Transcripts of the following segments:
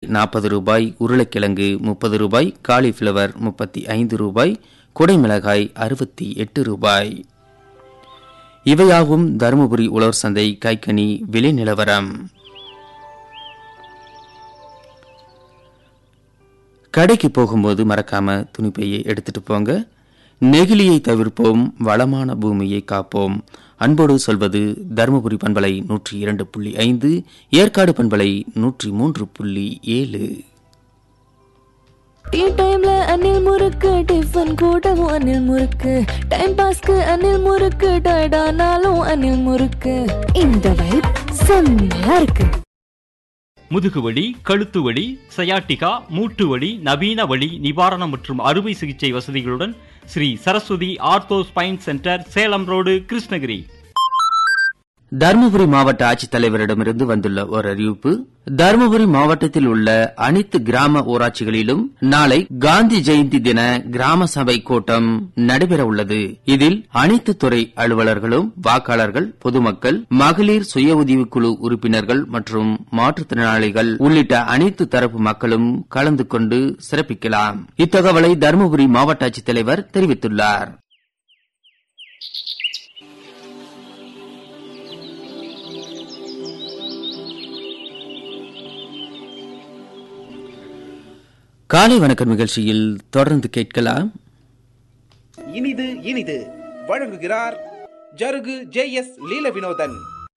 நாற்பது ரூபாய் உருளைக்கிழங்கு முப்பது ரூபாய் காலிஃப்ளவர் முப்பத்தி ஐந்து ரூபாய் குடைமிளகாய் அறுபத்தி எட்டு ரூபாய் இவையாகும் தருமபுரி உழவர் சந்தை கைக்கனி விலை நிலவரம் கடைக்கு போகும்போது மறக்காம துணிப்பையை எடுத்துட்டு போங்க நெகிழியை தவிர்ப்போம் வளமான பூமியை காப்போம் அன்போடு சொல்வது தருமபுரி பண்பலை நூற்றி இரண்டு புள்ளி ஐந்து ஏற்காடு பண்பலை நூற்றி மூன்று புள்ளி ஏழு டீ டைம்ல அணில் முறுக்கு டிஃபன் கூடவும் அணில் முறுக்கு டைம் பாஸ்க்கு அணில் முறுக்கு டயர்டானாலும் அணில் முறுக்கு இந்த வைப் செம்மையா இருக்கு முதுகுவலி கழுத்து வலி சயாட்டிகா மூட்டு வலி நவீன வலி நிவாரணம் மற்றும் அறுவை சிகிச்சை வசதிகளுடன் Sri Saraswathi ortho spine centre Salem road Krishnagiri Dharmapuri மாவட்ட ஆட்சித்தலைவரிடமிருந்து வந்துள்ள ஒரு அறிவிப்பு தருமபுரி மாவட்டத்தில் உள்ள அனைத்து கிராம ஊராட்சிகளிலும் நாளை காந்தி ஜெயந்தி தின கிராம சபை கூட்டம் நடைபெற உள்ளது இதில் அனைத்து துறை அலுவலர்களும் வாக்காளர்கள் பொதுமக்கள் மகளிர் சுய உதவிக்குழு உறுப்பினர்கள் மற்றும் மாற்றுத்திறனாளிகள் உள்ளிட்ட அனைத்து தரப்பு மக்களும் கலந்து கொண்டு சிறப்பிக்கலாம் இத்தகவலை தருமபுரி மாவட்ட ஆட்சித்தலைவர் தெரிவித்துள்ளார் காலை வணக்கம் நிகழ்ச்சியில் தொடர்ந்து கேட்கலாம் இனிது இனிது வழங்குகிறார் ஜருகு ஜே எஸ் லீல வினோதன்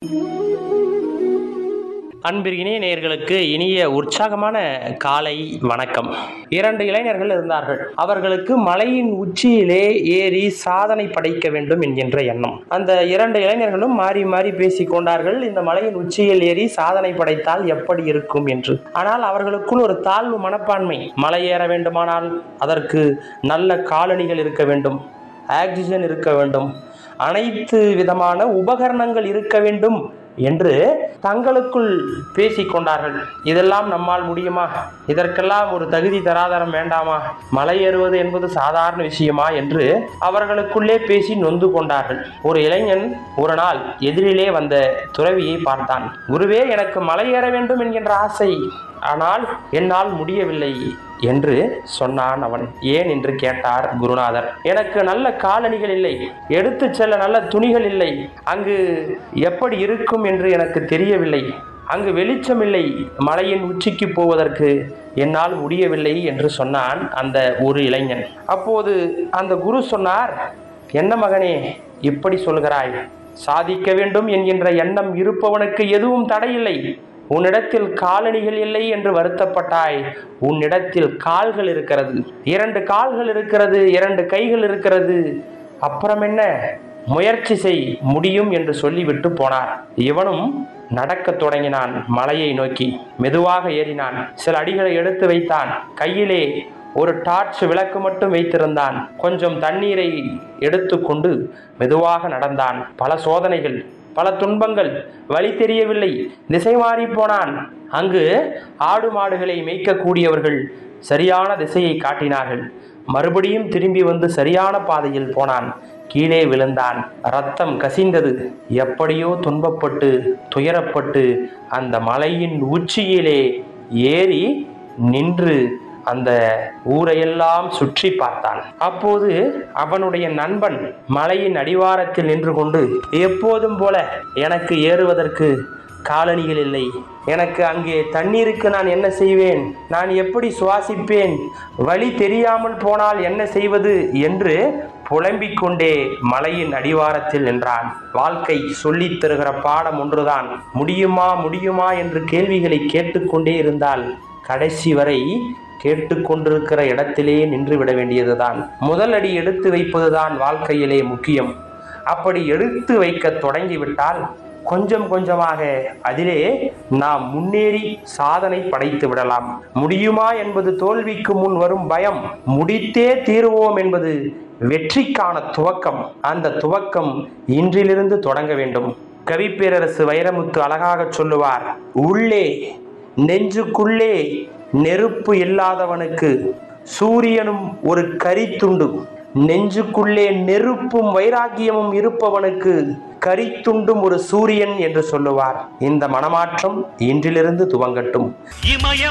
அன்பிற்கினிய நேயர்களுக்கு இனிய உற்சாகமான காலை வணக்கம் இரண்டு இளைஞர்கள் இருந்தார்கள் அவர்களுக்கு மலையின் உச்சியிலே ஏறி சாதனை படைக்க வேண்டும் என்கின்ற எண்ணம் அந்த இரண்டு இளைஞர்களும் மாறி மாறி பேசிக் கொண்டார்கள் இந்த மலையின் உச்சியில் ஏறி சாதனை படைத்தால் எப்படி இருக்கும் என்று ஆனால் அவர்களுக்குள் ஒரு தாழ்வு மனப்பான்மை மலை ஏற வேண்டுமானால் அதற்கு நல்ல காலணிகள் இருக்க வேண்டும் ஆக்சிஜன் இருக்க வேண்டும் அனைத்து விதமான உபகரணங்கள் இருக்க வேண்டும் என்று தங்களுக்குள் பேசிக் கொண்டார்கள் இதெல்லாம் நம்மால் முடியுமா இதற்கெல்லாம் ஒரு தகுதி தராதரம் வேண்டாமா மலை ஏறுவது என்பது சாதாரண விஷயமா என்று அவர்களுக்குள்ளே பேசி நொந்து கொண்டார்கள் ஒரு இளைஞன் ஒரு நாள் எதிரிலே வந்த துறவியை பார்த்தான் குருவே எனக்கு மலை ஏற வேண்டும் என்கின்ற ஆசை ஆனால் என்னால் முடியவில்லை என்று சொன்னான் அவன் ஏன் என்று கேட்டார் குருநாதர் எனக்கு நல்ல காலணிகள் இல்லை எடுத்து செல்ல நல்ல துணிகள் இல்லை அங்கு எப்படி இருக்கும் என்று எனக்கு தெரியவில்லை அங்கு வெளிச்சம் இல்லை மலையின் உச்சிக்கு போவதற்கு என்னால் முடியவில்லை என்று சொன்னான் அந்த ஒரு இளைஞன் அப்போது அந்த குரு சொன்னார் என்ன மகனே இப்படி சொல்கிறாய் சாதிக்க வேண்டும் என்கின்ற எண்ணம் இருப்பவனுக்கு எதுவும் தடையில்லை உன்னிடத்தில் காலணிகள் இல்லை என்று வருத்தப்பட்டாய் உன்னிடத்தில் கால்கள் இருக்கிறது இரண்டு கால்கள் இருக்கிறது இரண்டு கைகள் இருக்கிறது அப்புறம் என்ன முயற்சி செய் முடியும் என்று சொல்லிவிட்டு போனார் இவனும் நடக்கத் தொடங்கினான் மலையை நோக்கி மெதுவாக ஏறினான் சில அடிகளை எடுத்து வைத்தான் கையிலே ஒரு டார்ச் விளக்கு மட்டும் வைத்திருந்தான் கொஞ்சம் தண்ணீரை எடுத்துக்கொண்டு மெதுவாக நடந்தான் பல சோதனைகள் பல துன்பங்கள் வழி தெரியவில்லை திசை மாறி போனான் அங்கு ஆடு மாடுகளை மேய்க்கக்கூடியவர்கள் சரியான திசையை காட்டினார்கள் மறுபடியும் திரும்பி வந்து சரியான பாதையில் போனான் கீழே விழுந்தான் ரத்தம் கசிந்தது எப்படியோ துன்பப்பட்டு துயரப்பட்டு அந்த மலையின் உச்சியிலே ஏறி நின்று அந்த ஊரையெல்லாம் சுற்றி பார்த்தான் அப்போது அவனுடைய நண்பன் மலையின் அடிவாரத்தில் நின்று கொண்டு எப்போதும் போல எனக்கு ஏறுவதற்கு காலணிகள் இல்லை எனக்கு அங்கே தண்ணீருக்கு நான் என்ன செய்வேன் நான் எப்படி சுவாசிப்பேன் வழி தெரியாமல் போனால் என்ன செய்வது என்று புலம்பிக் கொண்டே மலையின் அடிவாரத்தில் நின்றான் வாழ்க்கை சொல்லித் தருகிற பாடம் ஒன்றுதான் முடியுமா முடியுமா என்று கேள்விகளை கேட்டுக்கொண்டே இருந்தால் கடைசி வரை கேட்டுக்கொண்டிருக்கிற இடத்திலே நின்று விட வேண்டியதுதான் முதல் அடி எடுத்து வைப்பதுதான் வாழ்க்கையிலே முக்கியம் அப்படி எடுத்து வைக்க தொடங்கிவிட்டால் கொஞ்சம் கொஞ்சமாக அதிலே நாம் முன்னேறி சாதனை படைத்து விடலாம் முடியுமா என்பது தோல்விக்கு முன் வரும் பயம் முடித்தே தீருவோம் என்பது வெற்றிக்கான துவக்கம் அந்த துவக்கம் இன்றிலிருந்து தொடங்க வேண்டும் கவிப்பேரரசு வைரமுத்து அழகாக சொல்லுவார் உள்ளே நெஞ்சுக்குள்ளே நெருப்பு இல்லாதவனுக்கு சூரியனும் ஒரு கரித்துண்டு நெஞ்சுக்குள்ளே நெருப்பும் வைராக்கியமும் இருப்பவனுக்கு கரித்துண்டும் ஒரு சூரியன் என்று சொல்லுவார் இந்த மனமாற்றம் இன்றிலிருந்து துவங்கட்டும் இமய